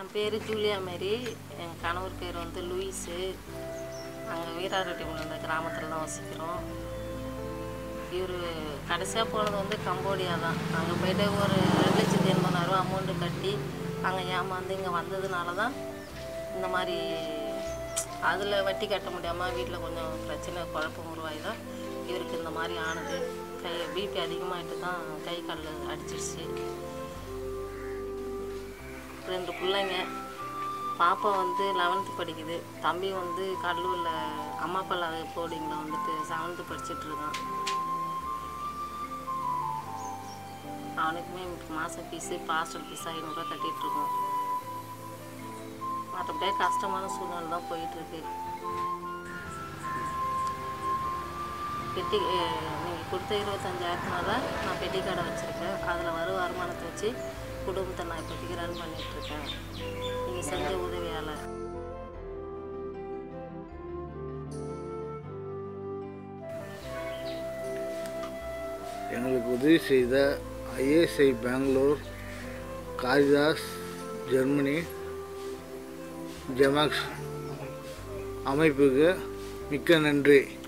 என் பேர் ஜூலியா மேரி என் கணவர் பேர் வந்து லூயிஸு நாங்கள் வீராரெட்டிமலை கிராமத்தில் தான் வசிக்கிறோம் இவர் கடைசியாக போனது வந்து கம்போடியா தான் அங்கே போயிட்டு ஒரு ரெண்டு லட்சத்தி எண்பதாயிரரூவா அமௌண்ட்டு கட்டி அங்கே ஏமாந்து இங்கே வந்ததுனால தான் இந்த மாதிரி அதில் வட்டி கட்ட முடியாமல் வீட்டில் கொஞ்சம் பிரச்சனை குழப்பம் உருவாகி தான் இவருக்கு இந்த மாதிரி ஆனது கை பிபி அதிகமாகிட்டு தான் கை கால் அடிச்சிடுச்சு ரெண்டு பிள்ளைங்க பாப்பா வந்து லெவன்த்து படிக்குது தம்பி வந்து கடலூரில் அம்மா பல்லா போர்டிங்கில் வந்துட்டு செவன்த்து படிச்சுட்டு இருக்கான் அவனுக்குமே மாதம் ஃபீஸு இப்போ ஹாஸ்டல் ஃபீஸ் ஐநூறுரூவா கட்டிகிட்ருக்கோம் மற்றபடியே கஷ்டமான சூழ்நிலை தான் போயிட்டுருக்கு பெட்டி நீங்கள் கொடுத்த இருபத்தஞ்சாயிரத்தினால நான் பெட்டி கடை வச்சுருக்கேன் அதில் வரும் வருமானத்தை வச்சு குடும்பத்தை நான் இப்போதைக்கு ரன் பண்ணிகிட்ருக்கேன் நீங்கள் செஞ்ச உதவியால் எங்களுக்கு உதவி செய்த ஐஎஸ்ஐ பெங்களூர் காரிதாஸ் ஜெர்மனி ஜெமாக்ஸ் அமைப்புக்கு மிக்க நன்றி